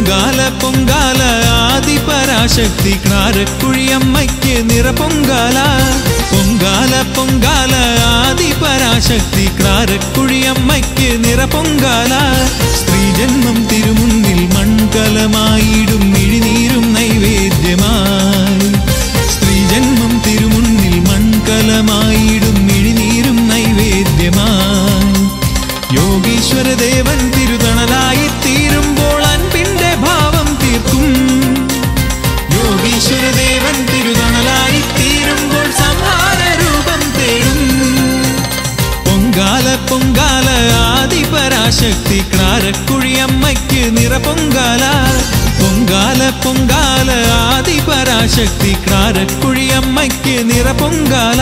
പൊങ്കാല പൊങ്കാല ആദിപരാശക്തി ക്രാരക്കുഴിയമ്മയ്ക്ക് നിറപൊങ്കാല പൊങ്കാല പൊങ്കാല ആദിപരാശക്തി ക്രാരക്കുഴിയമ്മയ്ക്ക് നിറപൊങ്കാല സ്ത്രീജന്മം തിരുമുന്നിൽ മൺകലമായിടും മിഴിനീരും നൈവേദ്യമായി സ്ത്രീജന്മം തിരുമുന്നിൽ മൺകലമായിടും മിഴിനീരും നൈവേദ്യമായി യോഗീശ്വരദേവൻ തിരുതണലായി തീരുമ്പോൾ അൻപിന്റെ ഭാവം തീർക്കും യോഗീശ്വരദേവൻ തിരുതണലായി തീരുമ്പോൾ സംഹാര രൂപം തേടും പൊങ്കാല പൊങ്കാല ആദിപരാശക്തി ക്രാരക്കുഴിയമ്മയ്ക്ക് നിറപൊങ്കാല പൊങ്കാല പൊങ്കാല ആദിപരാശക്തി ക്രാരക്കുഴിയമ്മയ്ക്ക് നിറപൊങ്കാല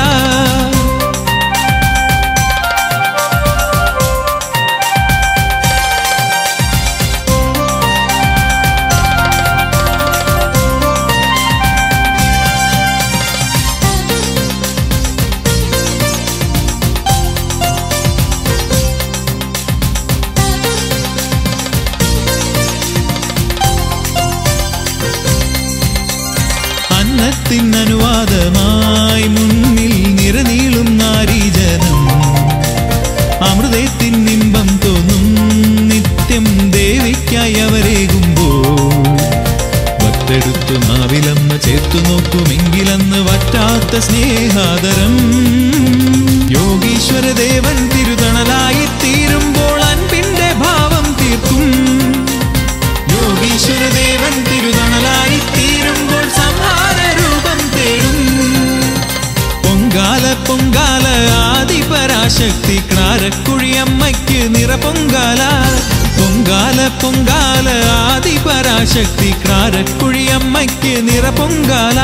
അന്നത്തിനനുവാദമായി മുന്നിൽ നിറനീളും നാരീജനം അമൃതത്തിൻ ഇമ്പം തോന്നും നിത്യം ദേവിക്കായി അവരേകുമ്പോൾ വത്തെടുത്തു നാവിലമ്മ ചേർത്തു നോക്കുമെങ്കിലന്ന് വറ്റാത്ത സ്നേഹാദരം യോഗീശ്വരദേവൻ തിരുതണലായി തീരുമ്പോൾ അൻപിന്റെ ഭാവം തീർക്കും യോഗീശ്വരദേവൻ തിരുതണലായി തീരുമ്പോൾ സംഹാര രൂപം തേടും പൊങ്കാല പൊങ്കാല ആദിപരാശക്തി ക്രാരക്കുഴിയമ്മയ്ക്ക് നിറപൊങ്കാല പൊങ്കാല പൊങ്കാല ആദിപരാശക്തി ക്രാരക്കുഴിയമ്മയ്ക്ക് നിറപൊങ്കാല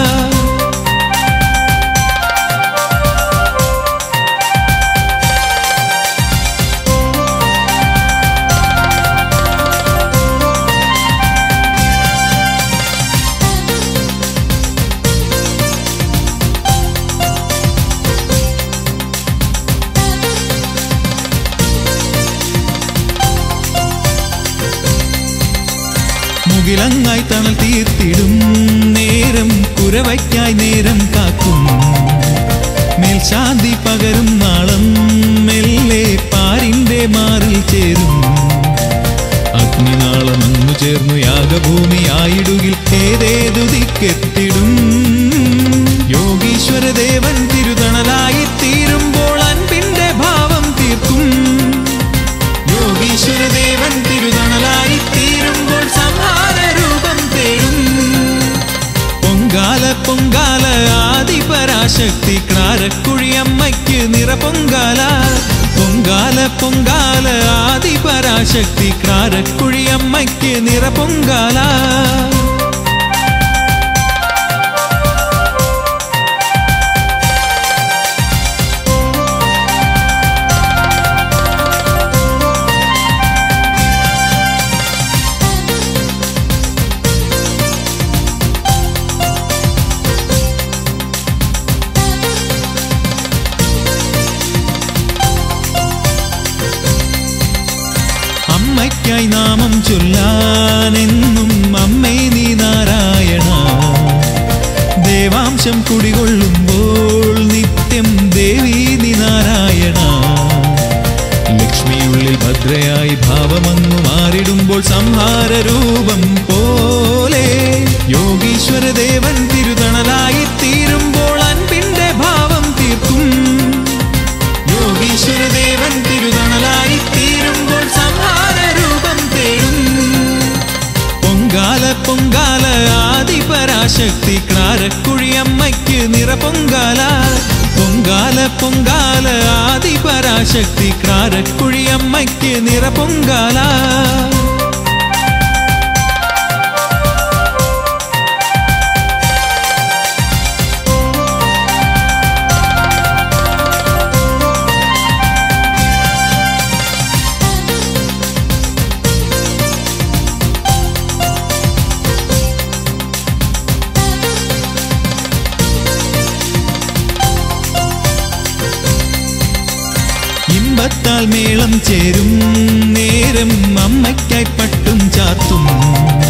മുകിലങ്ങായി തണൽ തീർത്തിടും നേരം കുരവയ്ക്കായി നേരം കാക്കും മേൽശാന്തി പകരും നാളം മെല്ലെ പാരിന്റെ മാറിൽ ചേരും അഗ്നിനാളം അങ്ങു ചേർന്നു യാഗഭൂമിയായിടുകിൽ ഏതേതു ദിക്കെത്തിടും യോഗീശ്വരദേവൻ തിരുതണലായി തീരുമ്പോൾ അൻപിന്റെ ഭാവം തീർക്കും യോഗീശ്വരദേവൻ തിരുതണലായി തീരുമ്പോൾ സംഹാര രൂപം തേടും പൊങ്കാല പൊങ്കാല ആദിപരാശക്തി ക്രാരക്കുഴിയമ്മയ്ക്ക് നിറപൊങ്കാല പൊങ്കാല പൊങ്കാല ആദിപരാശക്തി ക്രാരക്കുഴിയമ്മയ്ക്ക് നിറപൊങ്കാല അമ്മയ്ക്കായി നാമം ചൊല്ലാനെന്നും അമ്മേ നീ നാരായണ ദേവാംശം കുടികൊള്ളുമ്പോൾ നിത്യം ദേവി നീ നാരായണ ലക്ഷ്മിയുള്ളിൽ ഭദ്രയായി ഭാവമങ്ങു മാറിടുമ്പോൾ സംഹാര രൂപം പോലെ യോഗീശ്വരദേവൻ തിരുതണലായി തീരുമ്പോൾ അൻപിന്റെ ഭാവം തീർക്കും യോഗീശ്വരദേവൻ തിരുതണലായി തീരുമ്പോൾ സംഹാര രൂപം തേടും പൊങ്കാല പൊങ്കാല ആദിപരാശക്തി ക്രാരക്കുഴിയമ്മയ്ക്ക് നിറപൊങ്കാല പൊങ്കാല പൊങ്കാല ആദിപരാശക്തി ക്രാരക്കുഴിയമ്മയ്ക്ക് നിറപൊങ്കാല ഇമ്പത്താൽ മേളം ചേരും നേരം അമ്മയ്ക്കായി പട്ടും ചാത്തും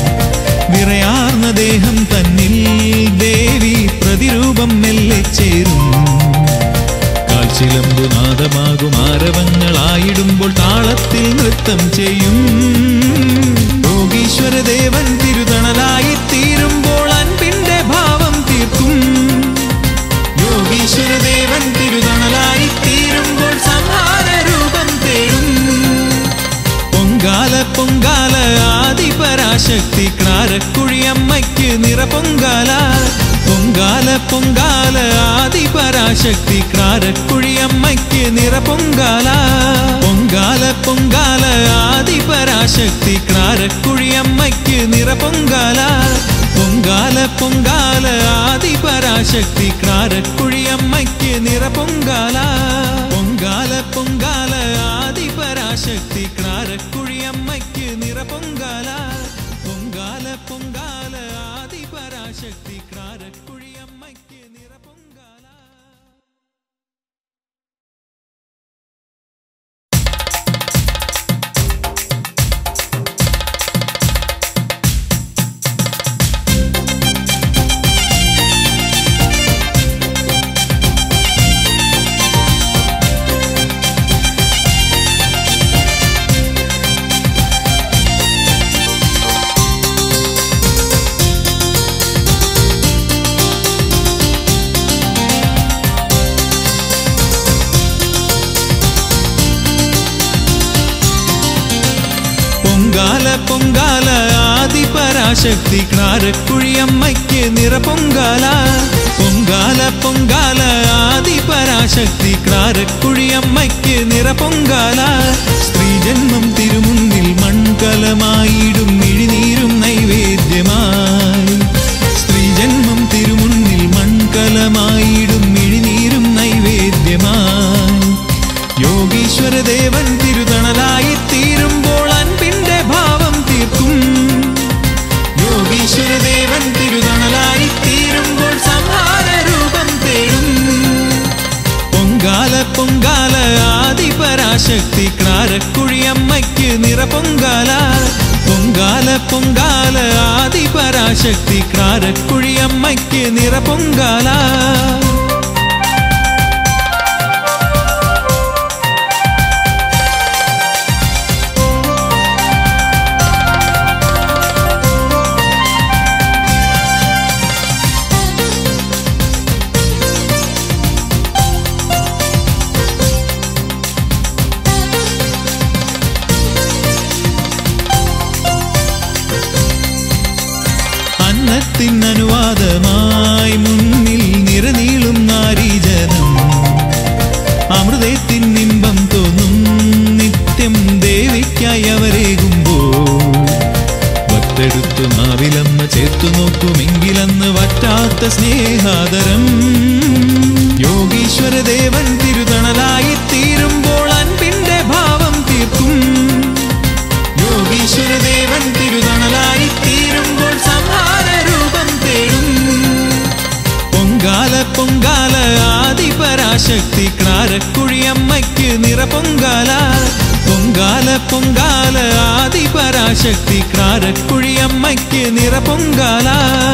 രൂപം മെല്ലെ ചേരും കാൽച്ചിലമ്പു നാദമാകും ആരവങ്ങളായിടുമ്പോൾ താളത്തിൽ നൃത്തം ചെയ്യും യോഗീശ്വര ദേവൻ തിരുതണലായി തീരുമ്പോൾ അൻപിന്റെ ഭാവം തീർക്കും യോഗീശ്വര ദേവൻ തിരുതണലായി തീരുമ്പോൾ സംഹാര രൂപം തേടും പൊങ്കാല പൊങ്കാല ആദിപരാശക്തി ക്രാരക്കുഴിയമ്മയ്ക്ക് നിറ പൊങ്കാല പൊങ്കാല പൊങ്കാല ആദിപരാശക്തി ക്രാരക്കുഴിയമ്മയ്ക്ക് നിറ പൊങ്കാല പൊങ്കാല പൊങ്കാല ആദിപരാശക്തി ക്രാരക്കുഴിയമ്മയ്ക്ക് നിറ പൊങ്കാല പൊങ്കാല പൊങ്കാല ആദിപരാശക്തി ക്രാരക്കുഴിയമ്മയ്ക്ക് നിറ പൊങ്കാല പൊങ്കാല പൊങ്കാല ആദിപരാശക്തി ക്രാരക്കുഴിയമ്മയ്ക്ക് നിറ പൊങ്കാല പൊങ്കാല പൊങ്കാല ആദിപരാശക്തി ക്രാരക്കുഴിയമ്മയ്ക്ക് നിറ പൊങ്കാല പൊങ്കാല പൊങ്കാല ആദിപരാശക്തി ക്രാരക്കുഴിയമ്മയ്ക്ക് നിറ പൊങ്കാല പൊങ്കാല പൊങ്കാല ആദിപരാശക്തി ക്രാരക്കുഴിയമ്മയ്ക്ക് നിറ പൊങ്കാല സ്ത്രീജന്മം തിരുമുന്നിൽ മൺകലമായിടും മിഴിനീരും നൈവേദ്യമായി സ്ത്രീജന്മം തിരുമുന്നിൽ മൺകലമായിടും മിഴിനീരും നൈവേദ്യമായി യോഗീശ്വര ദേവൻ തിരുതണലായി തീരുമ്പോൾ അൻപിന്റെ ഭാവം തീർക്കും യോഗീശ്വര ദേവൻ തിരുതണലായി തീരുമ്പോൾ സംഹാര രൂപം തേടും പൊങ്കാല പൊങ്കാല ആദിപരാശക്തി ക്രാരക്കുഴിയമ്മയ്ക്ക് നിറ പൊങ്കാല പൊങ്കാല പൊങ്കാല ആദിപരാശക്തി ക്രാരക്കുഴിയമ്മയ്ക്ക് നിറ പൊങ്കാല അന്നത്തിനനുവാദമായി മുന്നിൽ നിറനീളും നാരീജനം അമൃതത്തിൻ ഇമ്പം തോന്നും നിത്യം ദേവിക്കായി അവരേകുമ്പോൾ വത്തെടുത്തു നാവിലമ്മ ചേർത്തു നോക്കുമെങ്കിലന്ന് വറ്റാത്ത സ്നേഹാദരം യോഗീശ്വര ദേവൻ തിരുതണലായി തീരുമ്പോൾ അൻപിന്റെ ഭാവം തീർക്കും യോഗീശ്വര ദേവൻ തിരുതണലായി തീരുമ്പോൾ സംഹാര രൂപം തേടും പൊങ്കാല പൊങ്കാല ആദിപരാശക്തി ക്രാരക്കുഴിയമ്മയ്ക്ക് നിറ പൊങ്കാല പൊങ്കാല പൊങ്കാല ആദിപരാശക്തി ക്രാരക്കുഴിയമ്മയ്ക്ക് നിറ പൊങ്കാല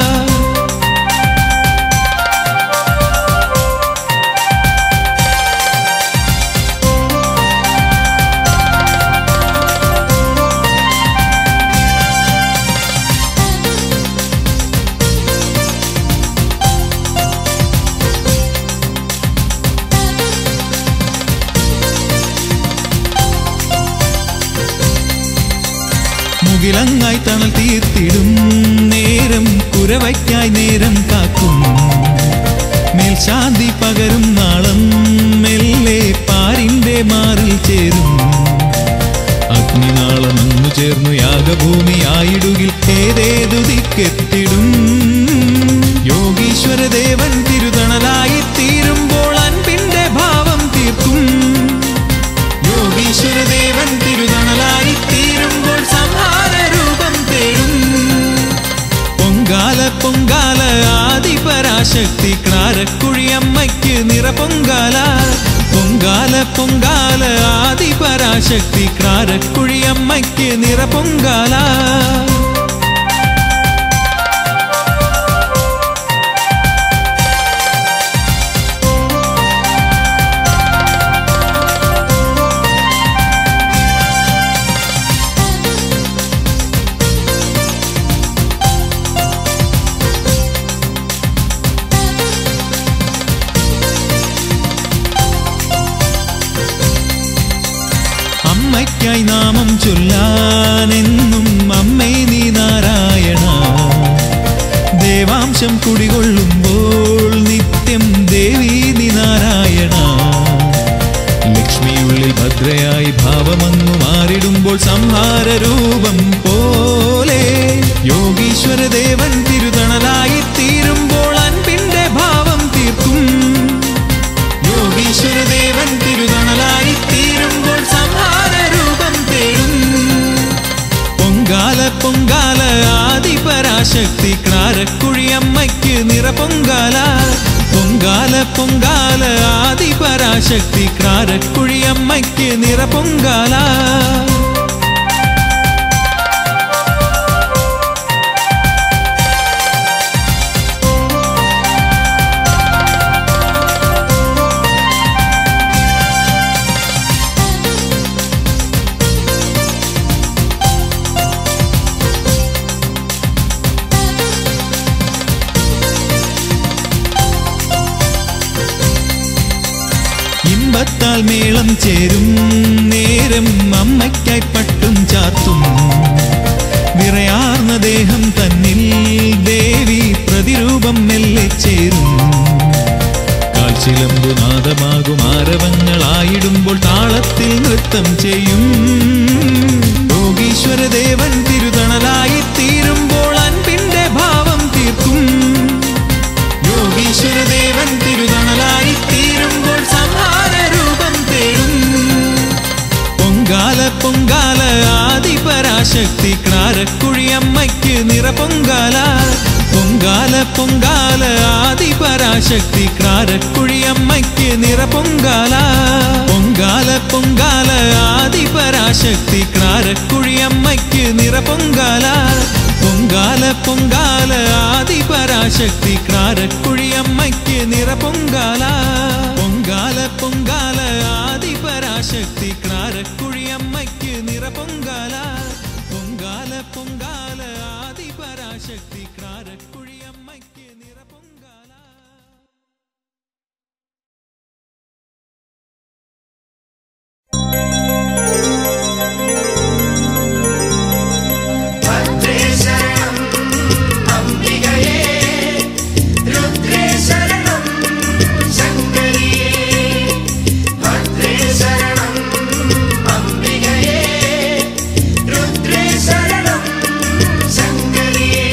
മുകിലങ്ങായി തണൽ തീർത്തിടും നേരം കുരവയ്ക്കായി നേരം കാക്കും മേൽശാന്തി പകരും നാളം മെല്ലെ പാരിന്റെ മാറിൽ ചേരും അഗ്നിനാളം അങ്ങു ചേർന്നു യാഗഭൂമിയായിടുകിൽ ഏതേതു ദിക്കെത്തിടും യോഗീശ്വര ദേവൻ തിരുതണലായി തീരുമ്പോൾ അൻപിന്റെ ഭാവം തീർക്കും യോഗീശ്വര ദേവൻ തിരുതണലായി തീരുമ്പോൾ സംഹാര രൂപം തേടും പൊങ്കാല പൊങ്കാല ആദിപരാശക്തി ക്രാരക്കുഴിയമ്മയ്ക്ക് നിറ പൊങ്കാല പൊങ്കാല പൊങ്കാല ആദിപരാശക്തി ക്രാരക്കുഴിയമ്മയ്ക്ക് നിറ പൊങ്കാല ചൊല്ലാനെന്നും അമ്മേ നീ നാരായണ ദേവാംശം കുടികൊള്ളുമ്പോൾ നിത്യം ദേവി നീ നാരായണ ലക്ഷ്മിയുള്ളിൽ ഭദ്രയായി ഭാവമങ്ങു മാറിടുമ്പോൾ സംഹാര രൂപം പോലെ യോഗീശ്വര ദേവൻ തിരുതണലായി തീരുമ്പോൾ അൻപിന്റെ ഭാവം തീർക്കും യോഗീശ്വര ദേവൻ തിരുതണലായി തീരുമ്പോൾ സംഹാര രൂപം തേടും പൊങ്കാല പൊങ്കാല ആദിപരാശക്തി ക്രാരക്കുഴി അമ്മയ്ക്ക് നിറ പൊങ്കാല പൊങ്കാല പൊങ്കാല ആദിപരാശക്തി ക്രാരക്കുഴി അമ്മയ്ക്ക് നിറ പൊങ്കാല ഇമ്പത്താൽ മേളം ചേരും നേരം അമ്മയ്ക്കായി പട്ടും ചാത്തും വിറയാർന്ന ദേഹം തന്നിൽ ദേവി പ്രതിരൂപം മെല്ലെ ചേരും കാൽച്ചിലമ്പു നാദമാകും ആരവങ്ങളായിടുമ്പോൾ താളത്തിൽ നൃത്തം ചെയ്യും യോഗീശ്വര ദേവൻ തിരുതണലായി തീരുമ്പോൾ അൻപിന്റെ ഭാവം തീർക്കും യോഗീശ്വര ദേവൻ തിരുതണലായി തീരുമ്പോൾ സംഹാര രൂപം തേടും പൊങ്കാല പൊങ്കാല ആദിപരാശക്തി ക്രാരക്കുഴി അമ്മയ്ക്ക് നിറ പൊങ്കാല പൊങ്കാല പൊങ്കാല ആദിപരാശക്തി ക്രാരക്കുഴി അമ്മയ്ക്ക് നിറ പൊങ്കാല പൊങ്കാല പൊങ്കാല ആദിപരാശക്തി ക്രാരക്കുഴി അമ്മയ്ക്ക് നിറ പൊങ്കാല പൊങ്കാല പൊങ്കാല ആദിപരാശക്തി ക്രാരക്കുഴി അമ്മയ്ക്ക് നിറ പൊങ്കാല പൊങ്കാല പൊങ്കാല ആദിപരാശക്തി ക്രാരക്കുഴി അമ്മയ്ക്ക് നിറ പൊങ്കാല പൊങ്കാല പൊങ്കാല ആദിപരാശക്തി ക്രാരക്കുഴി അമ്മയ്ക്ക് നിറ പൊങ്കാല ഭദ്രേ ശരണം അംബികയേ രുദ്രേ ശരണം ശങ്കരിയേ ഭദ്രേ ശരണം അംബികയേ രുദ്രേ ശരണം ശങ്കരിയേ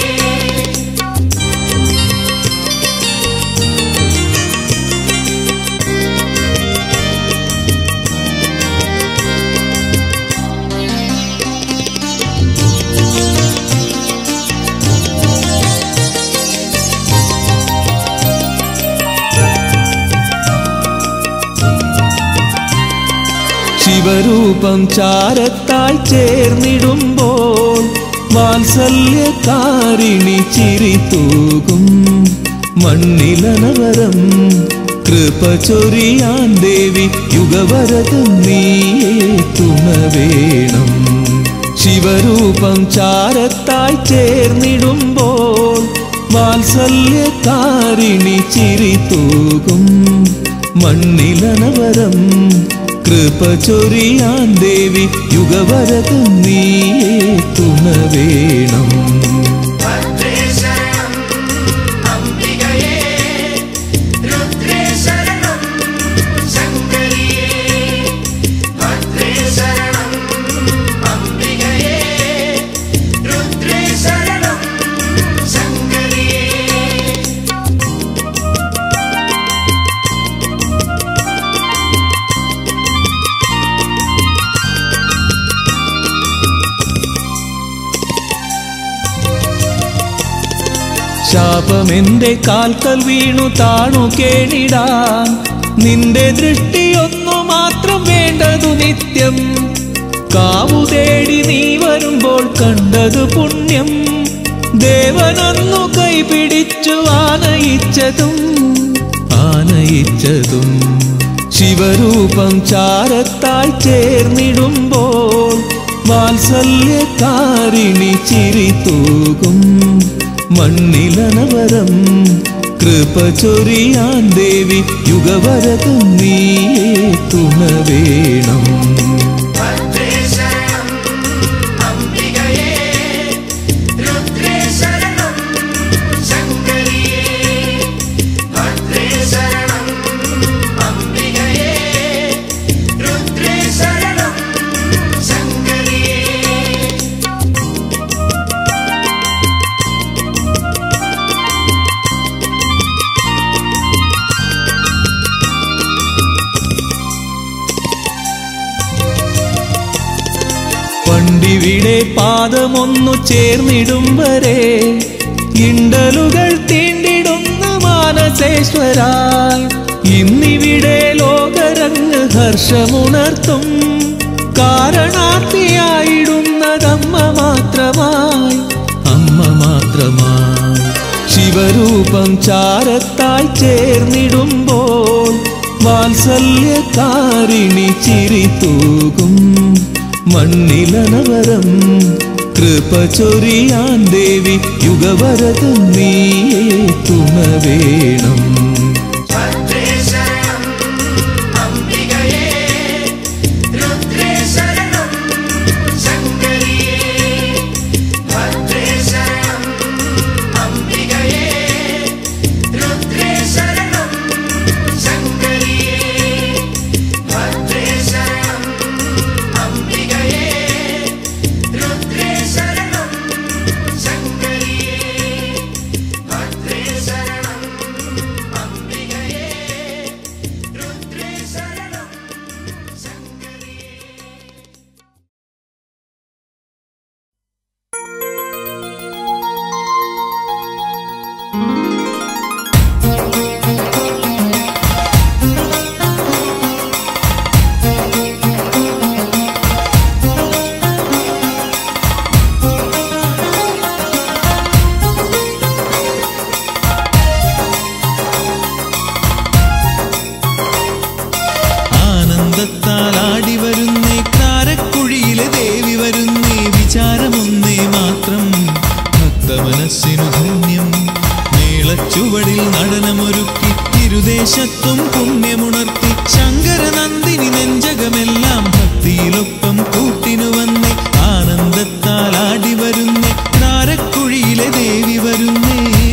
ശിവരൂപം ചാരത്തായി ചേർന്നിടുമ്പോൾ വാത്സല്യകാരിണി ചിരി തൂകും മണ്ണിലനവരം കൃപ ചൊരിയാൻ ദേവി യുഗവരതും നീയേ തുണ വേണം ശിവരൂപം ചാരത്തായി ചേർന്നിടുമ്പോൾ വാത്സല്യകാരിണി ചിരി തൂകും മണ്ണിലനവരം കൃപ ചൊരിയാൻ ദേവി യുഗവരതും നീയേ തുണ വേണം ഭദ്രേ ശരണം അംബികയേ രുദ്രേ ശരണം ശങ്കരിയേ ഭദ്രേ ശരണം അംബികയേ രുദ്രേ ശരണം ശങ്കരിയേ ശാപമെന്റെ കാൽക്കൽ വീണു താണു കേണിടാൻ നിന്റെ ദൃഷ്ടിയൊന്നു മാത്രം വേണ്ടതു നിത്യം കാവു തേടി നീ വരുമ്പോൾ കണ്ടതു പുണ്യം ദേവനൊന്നു കൈപിടിച്ചു ആനയിച്ചതും ആനയിച്ചതും ശിവരൂപം ചാരത്തായി ചേർന്നിടുമ്പോൾ വാത്സല്യകാരിണി ചിരി തൂകും മണ്ണിലനവരം കൃപ ചൊരിയാൻ ദേവി യുഗവരതും നീയേ തുണ വേണം ഭദ്രേ ശരണം പണ്ടിവിടെ പാദമൊന്നു ചേർന്നിടും വരെ ഇണ്ടലുകൾ തീണ്ടിടുന്ന മാനസേശ്വരാൽ ഇന്നിവിടെ ലോകരങ്ങ് ഹർഷമുണർത്തും കാരണാർത്ഥിയായിടുന്നതമ്മ മാത്രമായി അമ്മ മാത്രമായി ശിവരൂപം ചാരത്തായി ചേർന്നിടുമ്പോൾ വാത്സല്യകാരിണി ചിരി തൂകും മണ്ണിലനവരം കൃപ ചൊരിയാൻ ദേവി യുഗവരതും നീയേ തുണ വേണം ഭദ്രേ ശരണം അംബികയേ രുദ്രേ ശരണം ശങ്കരിയേ ഭദ്രേ ശരണം അംബികയേ രുദ്രേ ശരണം ശങ്കരിയേ ഭദ്രേ ശരണം അംബികയേ രുദ്രേ ശരണം ശങ്കരിയേ ഭദ്രേ ശരണം അംബികയേ രുദ്രേ ശരണം ശങ്കരിയേ ആനന്ദത്താൽ ആടി വരുന്നേ കാരക്കുഴിയിലെ ദേവി വരുന്നേ വിചാരമൊന്നേ മാത്രം ഭക്തമനസ്സിനു ധന്യം മേളച്ചുവടിൽ നടനമൊരുക്കി തിരുദേശത്തും പുണ്യമുണർത്തി ശങ്കരനന്ദിനി നെഞ്ചകമെല്ലാം ഭക്തിയിലൊപ്പം കൂട്ടിനു വന്നേ ആനന്ദത്താൽ ആടി വരുന്നേ കാരക്കുഴിയിലെ ദേവി വരുന്നേ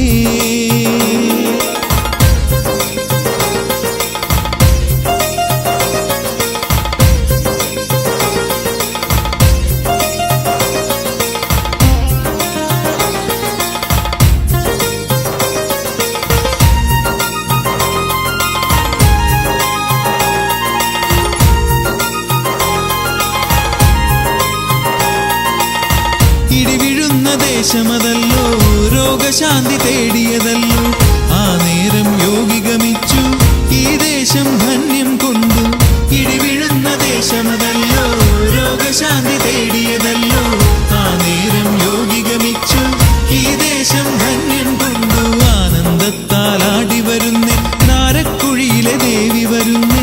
ഇടിവിഴുന്ന ദേശമതല്ലോ രോഗശാന്തി തേടിയതല്ലോ ആ നേരം യോഗി ഗമിച്ചു ഈ ദേശം ധന്യം കൊണ്ടു ഇടിവിഴുന്ന ദേശമതല്ലോ രോഗശാന്തി തേടിയതല്ലോ ആ നേരം യോഗി ഗമിച്ചു ഈ ദേശം ധന്യം കൊണ്ടു ആനന്ദത്താൽ ആടി വരുന്നേ നാരക്കുഴിയിലെ ദേവി വരുന്നേ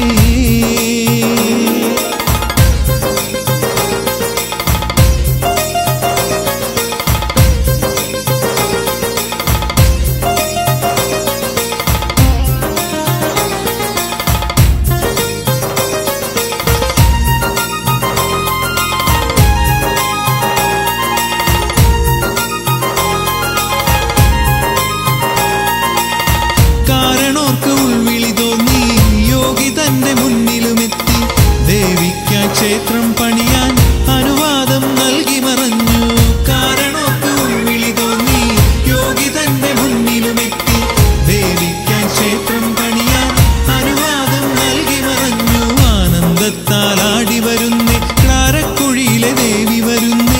കാരണോർക്ക് ഉൾവിളി തോന്നി യോഗി തന്റെ മുന്നിലുമെത്തി ദേവിക്ക ക്ഷേത്രം പണിയാൻ അനുവാദം നൽകി മറഞ്ഞു കാരണോർക്ക് ഉൾവിളി തോന്നി യോഗി തന്റെ മുന്നിലുമെത്തി ദേവിക്ക ക്ഷേത്രം പണിയാൻ അനുവാദം നൽകി മറഞ്ഞു ആനന്ദത്താൽ ആടി വരുന്നേ കാരക്കുഴിയിലെ ദേവി വരുന്നേ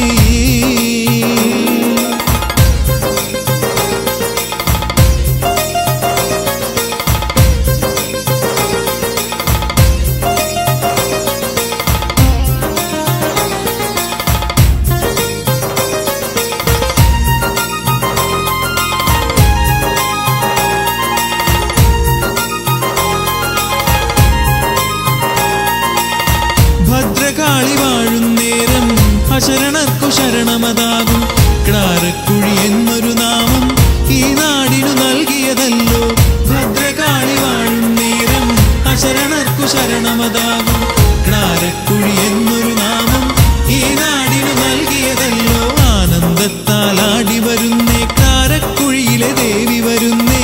ഭദ്രകാളി വാഴുന്നേരം അശരണർക്കു ശരണമതാകും ക്ലാരക്കുഴി എന്നൊരു നാമം ഈ നാടിനു നൽകിയതല്ലോ ഭദ്രകാളി വാഴുന്നേരം അശരണർക്കു ശരണമതാകും ക്ലാരക്കുഴി എന്നൊരു നാമം ഈ നാടിനു നൽകിയതല്ലോ ആനന്ദത്താൽ ആടി വരുന്നേ കാരക്കുഴിയിലെ ദേവി വരുന്നേ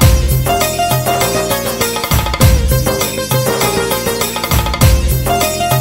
ഭദ്രേ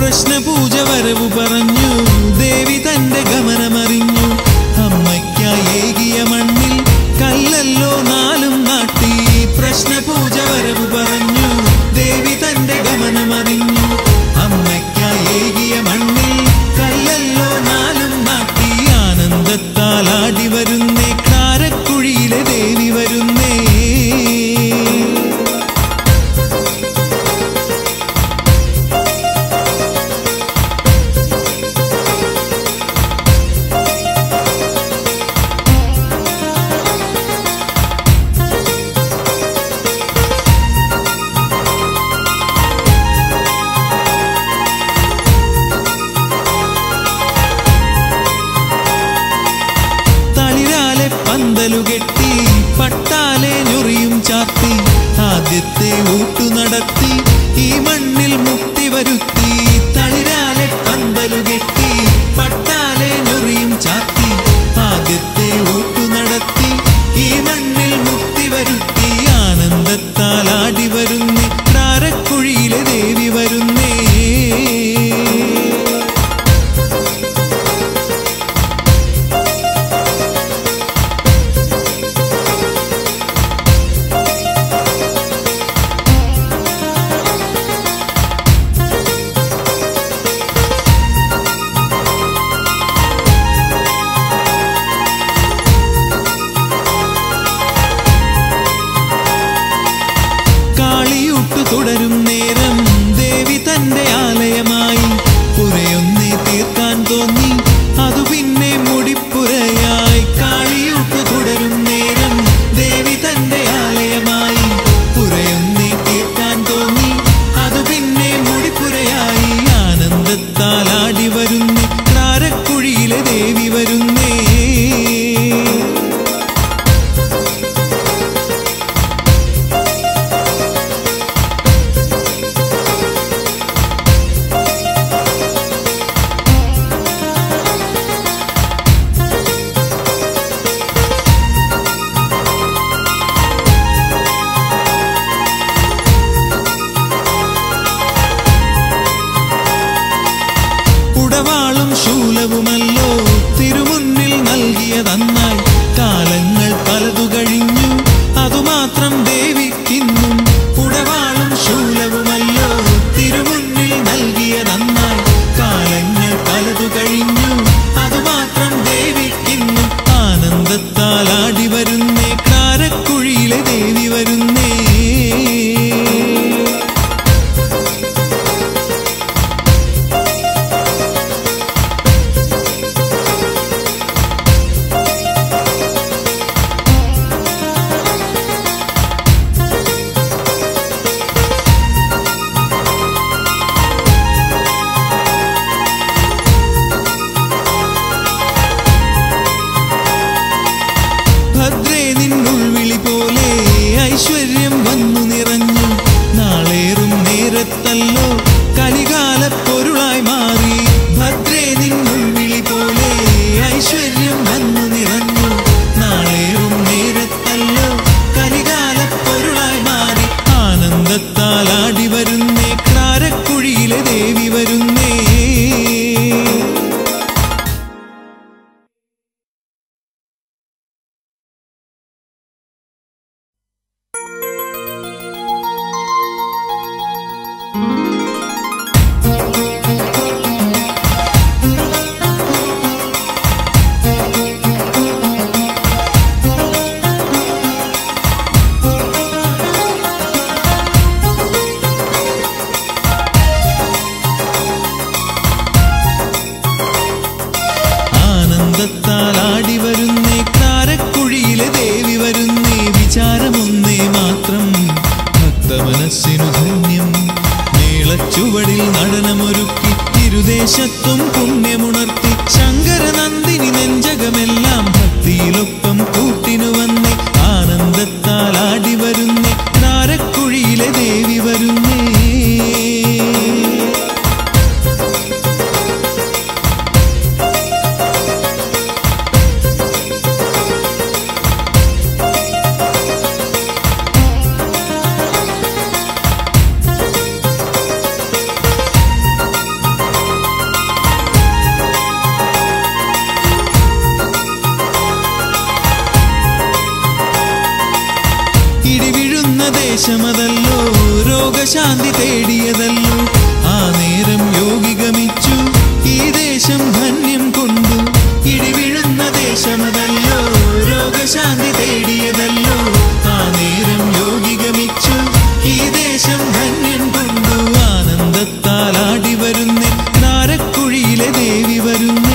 പ്രശ്നപൂജ വരവു പറഞ്ഞു ദേവി തന്റെ ഗമനമറിഞ്ഞു അമ്മയ്ക്കായി ഏകിയ മണ്ണിൽ കല്ലല്ലോ നാലും നാട്ടി പ്രശ്നപൂജ വരവു പറഞ്ഞു ദേവി തന്റെ ഗമനമറിഞ്ഞു അമ്മയ്ക്കായി ഏകിയ മണ്ണിൽ കല്ലല്ലോ നാലും നാട്ടി ആനന്ദത്താൽ ആടി വരുന്നേ കാരക്കുഴിയിലെ ദേവി വരുന്നേ തളിരാലെ പന്തലു കെട്ടി പട്ടാലെ ഞൊറിയും ചാത്തി ആദ്യത്തെ ഊട്ടു നടത്തി ഈ മണ്ണിൽ മുക്തി വരുത്തി തളിരാലെ പന്തലു കെട്ടി പട്ടാലെ ഞൊറിയും ചാത്തി ആദ്യത്തെ ഊട്ടു നടത്തി ഈ മണ്ണിൽ മുക്തി വരുത്തി ആനന്ദത്താൽ ആടി വരുന്നേ കാരക്കുഴിയിലെ ദേവി വരുന്നേ കാളിയൂട്ടു തുടരും നേരം ദേവി തന്റെ ആലയമായി പുരയൊന്നേ തീർക്കാൻ തോന്നി അതു പിന്നെ മുടിപ്പുരയായി കാളിയൂട്ടു തുടരും നേരം ദേവി തന്റെ ആലയമായി പുരയൊന്നേ തീർക്കാൻ തോന്നി അതു പിന്നെ മുടിപ്പുരയായി ആനന്ദത്താൽ ആടി വരുന്നേ കാരക്കുഴിയിലെ ദേവി വരുന്നേ ഉടവാളും ശൂലവുമല്ലോ തിരുമുന്നിൽ നൽകിയതന്നായി കാലങ്ങൾ പലതു കഴിഞ്ഞു അതുമാത്രം ദേവിക്കിന്നും ഉടവാളും ശൂലവുമല്ലോ തിരുമുന്നിൽ നൽകിയതന്നായി കാലങ്ങൾ പലതു കഴിഞ്ഞു അതുമാത്രം ദേവിക്കിന്നും ആനന്ദത്താൽ ആടി വരുന്നേ കാരക്കുഴിയിലെ ദേവി വരുന്നേ ഭദ്രേ നിന്നുൾവിളി പോലെ ഐശ്വര്യം വന്നു നിറഞ്ഞു നാളേറും നേരത്തല്ലോ കലികാല പൊരുളായി മാറി ഭദ്രേ നിന്നുൾവിളി പോലെ ഐശ്വര്യം വന്നു നിറഞ്ഞു നാളേറും നേരത്തല്ലോ കലികാല പൊരുളായി മാറി ആനന്ദത്താൽ ആടി വരുന്നേ കാരക്കുഴിയിലെ ദേവി വരുന്നേ ആനന്ദത്താൽ ആടി വരുന്നേ കാരക്കുഴിയിലെ ദേവി വരുന്നേ വിചാരമൊന്നേ മാത്രം ഭക്തമനസ്സിനു ധന്യം മേളച്ചുവടിൽ നടനമൊരുക്കി തിരുദേശത്തും പുണ്യമുണർത്തി ശങ്കരനന്ദിനി നെഞ്ചകമെല്ലാം ഭക്തിയിലൊപ്പം കൂട്ടിനു വന്നേ ആനന്ദത്താൽ ആടി വരുന്നേ കാരക്കുഴിയിലെ ദേവി വരുന്നേ ദേശമതല്ലോ രോഗശാന്തി തേടിയതല്ലോ ആ നേരം യോഗി ഗമിച്ചു ഈ ദേശം ധന്യം കൊണ്ടു ഇടിവിഴുന്ന ദേശമതല്ലോ രോഗശാന്തി തേടിയതല്ലോ ആ നേരം യോഗി ഗമിച്ചു ഈ ദേശം ധന്യം കൊണ്ടു ആനന്ദത്താൽ ആടി വരുന്നേ നാരക്കുഴിയിലെ ദേവി വരുന്നേ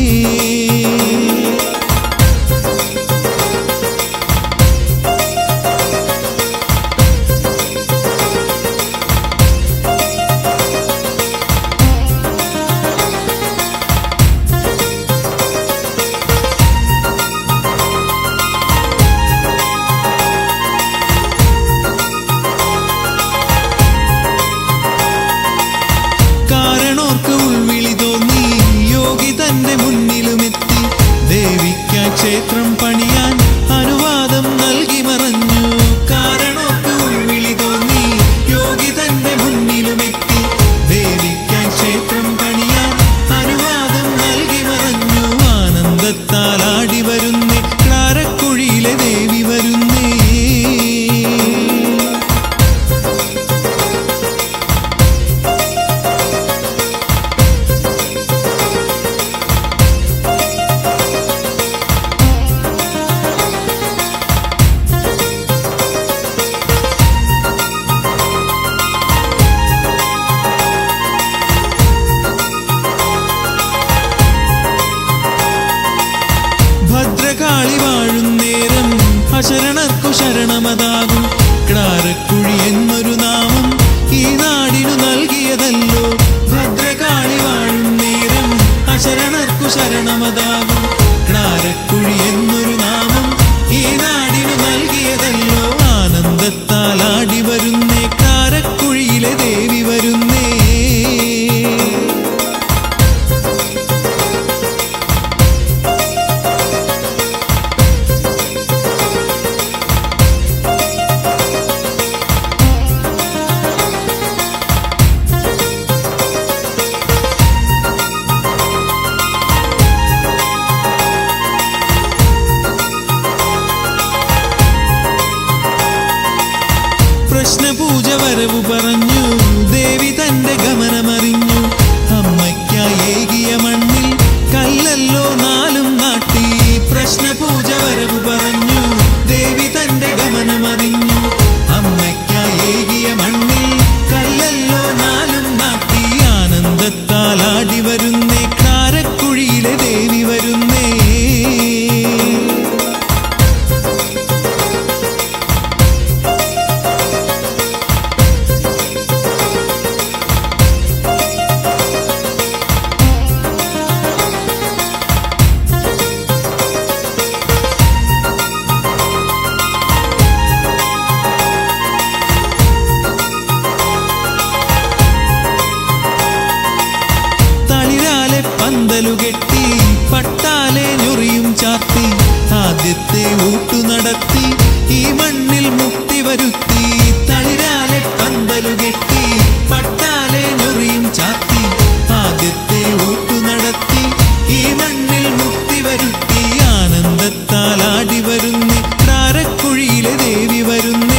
കാരണോർക്ക് ഉൾവിളി തോന്നി യോഗി തന്റെ മുന്നിലുമെത്തി ദേവിക്കായി ക്ഷേത്രം പണിയാൻ അനുവാദം നൽകി മറഞ്ഞു കാരണോർക്ക് ഉൾവിളി തോന്നി യോഗി തന്റെ മുന്നിലുമെത്തി ദേവിക്കായി ക്ഷേത്രം പണിയാൻ അനുവാദം നൽകി മറഞ്ഞു ആനന്ദത്താൽ ആടി വരുന്നേ ക്ലാരക്കുഴിയിലെ ദേവി വരുന്നേ ഭദ്രകാളി വാഴുന്നേരം അശരണർക്കു ശരണമതാകും ക്ലാരക്കുഴി എന്നൊരു നാമം ഈ നാടിനു നൽകിയതല്ലോ ഭദ്രകാളി വാഴുന്നേരം അശരണർക്കു ശരണമതാകും ക്ലാരക്കുഴി എന്നൊരു നാമം ഈ നാടിനു നൽകിയതല്ലോ ആനന്ദത്താൽ ആടി വരുന്നേ ക്ലാരക്കുഴിയിലെ ദേവി വരുന്നേ പ്രശ്നപൂജ വരവു പറഞ്ഞു ദേവി തന്റെ ഗമനമറിഞ്ഞു അമ്മയ്ക്കായി ഏകിയ മണ്ണിൽ കല്ലല്ലോ നാലും നാട്ടി പ്രശ്നപൂജ വരവു പറഞ്ഞു ദേവി തന്റെ ഗമനമറിഞ്ഞു അമ്മയ്ക്കായി ഏകിയ മണ്ണിൽ കല്ലല്ലോ നാലും നാട്ടി ആനന്ദത്താൽ ആടി വരുന്നേ കാരക്കുഴിയിലെ ദേവി വരുന്നേ തളിരാലെ പന്തലു കെട്ടി പട്ടാലെ ഞൊറിയും ചാത്തി ആദ്യത്തെ ഊട്ടു നടത്തി ഈ മണ്ണിൽ മുക്തി വരുത്തി തളിരാലെ പന്തലു കെട്ടി പട്ടാലെ ഞൊറിയും ചാത്തി ആദ്യത്തെ ഊട്ടു നടത്തി ഈ മണ്ണിൽ മുക്തി വരുത്തി ആനന്ദത്താൽ ആടി വരുന്നേ കാരക്കുഴിയിലെ ദേവി വരുന്നേ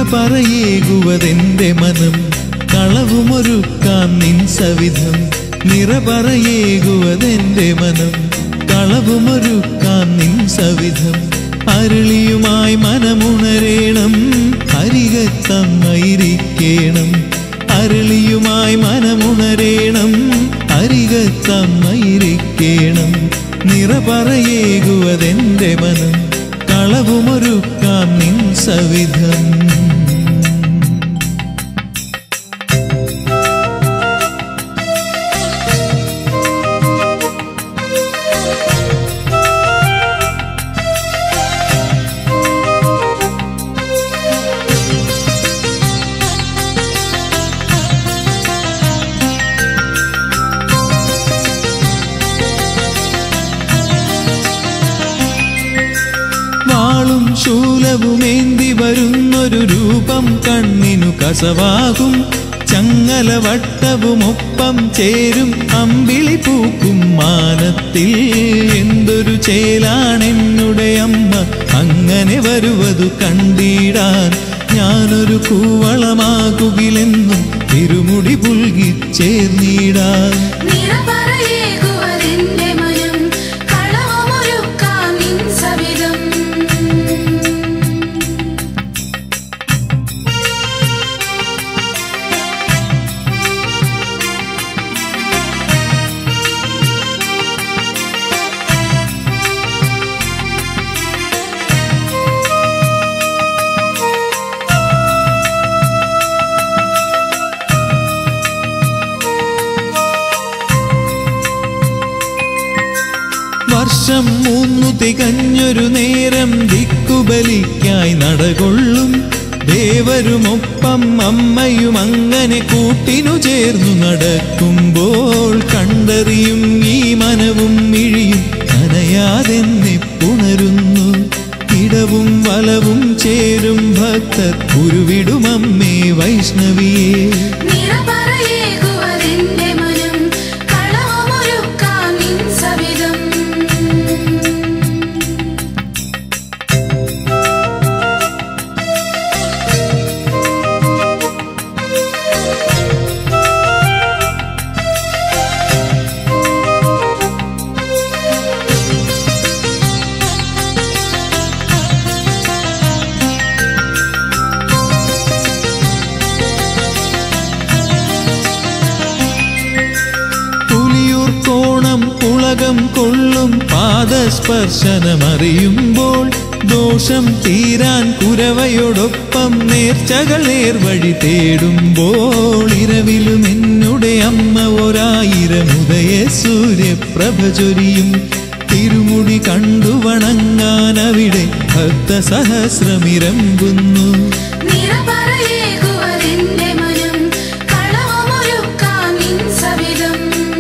നിറപറയേകുവതെന്റെ മനം കളവുമൊരുക്കാൻ നിൻ സവിധം നിറപറയേകുവതെന്റെ മനം കളവുമൊരുക്കാൻ നിൻ സവിധം അരളിയുമായി മനമുണരേണം അരികത്തമ്മയിരിക്കേണം അരളിയുമായി മനമുണരേണം അരികത്തമ്മയിരിക്കേണം നിറപറയേകുവതെന്റെ മനം കളവുമൊരുക്കാം നിൻ സവിധം വാളും ശൂലവുമേന്തി വരുന്നൊരു രൂപം കണ്ണിനു കസവാകും ചങ്ങലവട്ടവുമൊപ്പം ചേരും അമ്പിളി പൂക്കും മാനത്തിൽ എന്തൊരു ചേലാണെന്നുടെ അമ്മ അങ്ങനെ വരുവതു കണ്ടിടാൻ ഞാനൊരു കൂവളമാകുകിലെന്നും തിരുമുടി പുൽകി ചേർന്നിടാൻ നിറപറയേകുവതെന്റെ മനം കളവുമൊരുക്കാം നിൻ സവിധം വർഷം മൂന്നു തികഞ്ഞൊരു നേരം ദിക്കുബലിക്കായി നടകൊള്ളും ദേവരുമൊപ്പം അമ്മയും അങ്ങനെ കൂട്ടിനു ചേർന്നു നടക്കുമ്പോൾ കണ്ടറിയും ഈ മനവും മിഴിയും നനയാതെന്നെ പുണരുന്നു ഇടവും വലവും ചേരും ഭക്തർ ഉരുവിടുമമ്മേ വൈഷ്ണവിയേ നിറപറയേകുവതെന്റെ മനം കളവുമൊരുക്കാം നിൻ സവിധം പുലിയൂർ കോണം പുളകം കൊള്ളും പാദസ്പർശനമറിയുമ്പോൾ ദോഷം തീരാൻ കുരവയോടൊപ്പം നേർച്ചകൾ നേർവഴി തേടുമ്പോൾ ഇരവിലും എന്നുടെ അമ്മ ഒരായിരം ഉദയ സൂര്യപ്രഭ ചൊരിയും തിരുമുടി കണ്ടു വണങ്ങാൻ അവിടെ ഭക്തസഹസ്രമിരമ്പുന്നു നിറപറയേകുവതെന്റെ മനം കളവുമൊരുക്കാം നിൻ സവിധം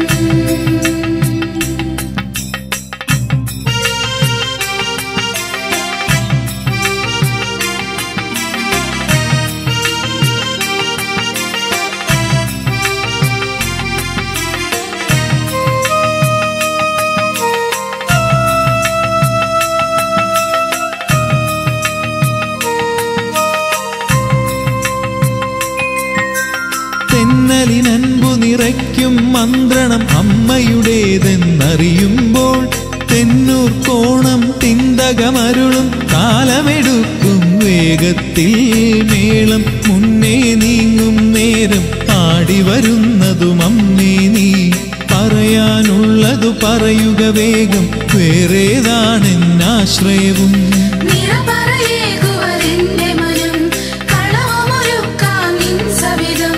തെന്നലിനൻപു നിറയ്ക്കും മന്ത്രണം അമ്മയുടേതെന്നറിയുമ്പോൾ തെന്നൂർ കോണം തിന്തകമരുളും കാലമെടുക്കും വേഗത്തിൽ മേളം മുന്നേ നീങ്ങും നേരം ആടി വരുന്നതും അമ്മേ നീ പറയാനുള്ളതു പറയുക വേഗം വേറേതാണെന്നാശ്രയവും നിറപറയേകുവതെന്റെ മനം കളവുമൊരുക്കാം നിൻ സവിധം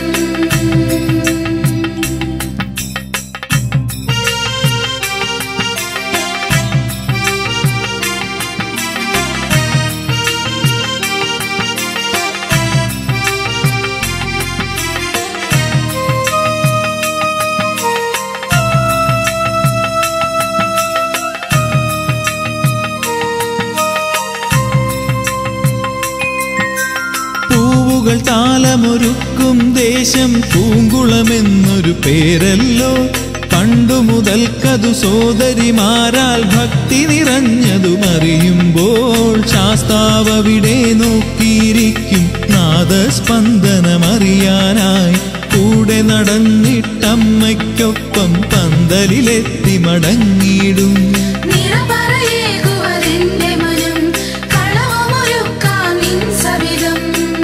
പൂവുകൾ താളമൊരുക്കും ദേശം പൂങ്കുളമെന്നൊരു പേരല്ലോ പണ്ടു മുതൽക്കതു സോദരിമാരാൽ ഭക്തി നിറഞ്ഞതുമറിയുമ്പോൾ ശാസ്താവവിടെ നോക്കിയിരിക്കും നാദ പാദസ്പന്ദനമറിയാനായി കൂടെ നടന്നിട്ടമ്മയ്ക്കൊപ്പം പന്തലിലെത്തി മടങ്ങിയിടും നിറപറയേകുവതെന്റെ മനം കളമൊരുക്കാൻ നിൻ സവിധം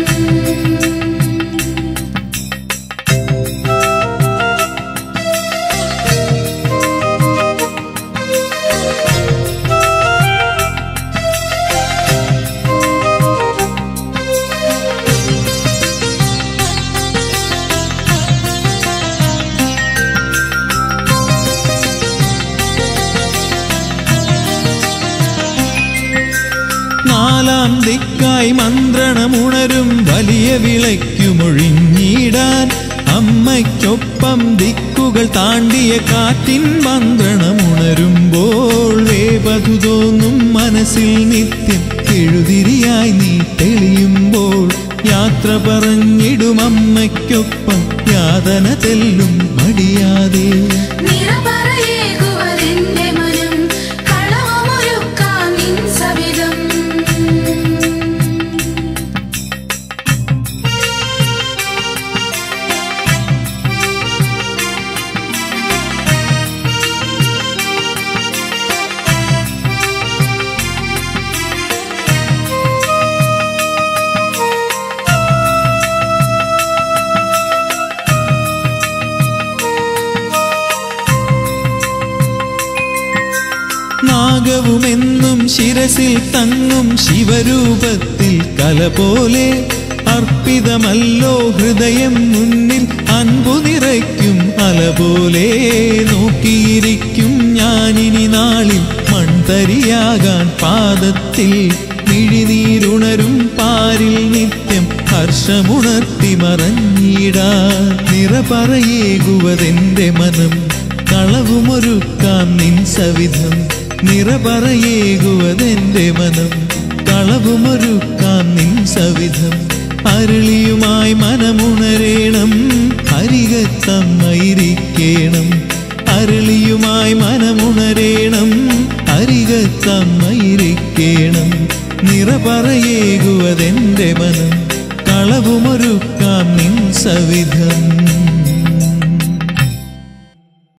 നാലാം ദിക്കായി മന്ത്രണമുണരും വലിയ വിളയ്ക്കുമൊഴിഞ്ഞിടാൻ അമ്മയ്ക്കൊപ്പം ദിക്കുകൾ താണ്ടിയ കാറ്റിൻ മന്ത്രണമുണരുമ്പോൾ വേപതു തോന്നും മനസ്സിൽ നിത്യം എഴുതിരിയായി നീ തെളിയുമ്പോൾ യാത്ര പറഞ്ഞിടും അമ്മയ്ക്കൊപ്പം യാതന തെല്ലും മടിയാതെ നിറപറയേകുവതെന്റെ മനം കളമൊരുക്കാൻ നിൻ സവിധം നാഗവുമെന്നും ശിരസിൽ തങ്ങും ശിവരൂപത്തിൽ കല പോലെ അർപ്പിതമല്ലോ ഹൃദയം മുന്നിൽ അൻപു നിറയ്ക്കും അല പോലെ നോക്കിയിരിക്കും ഞാനിനി നാളിൽ മൺതരിയാകാൻ പാദത്തിൽ മിഴിനീരുണരും പാരിൽ നിത്യം ഹർഷമുണർത്തി മറഞ്ഞിടാ നിറപറയേകുവതെന്റെ മനം കളവുമൊരുക്കാം നിൻ സവിധം നിറപറയേകുവതെന്റെ മനം കളവുമൊരുക്കാം നിൻ സവിധം അരളിയുമായി മനമുണരേണം അരികത്തമ്മയിരിക്കേണം അരളിയുമായി മനമുണരേണം അരികത്തമ്മയിരിക്കേണം നിറപറയേകുവതെന്റെ മനം കളവുമൊരുക്കാം നിൻ സവിധം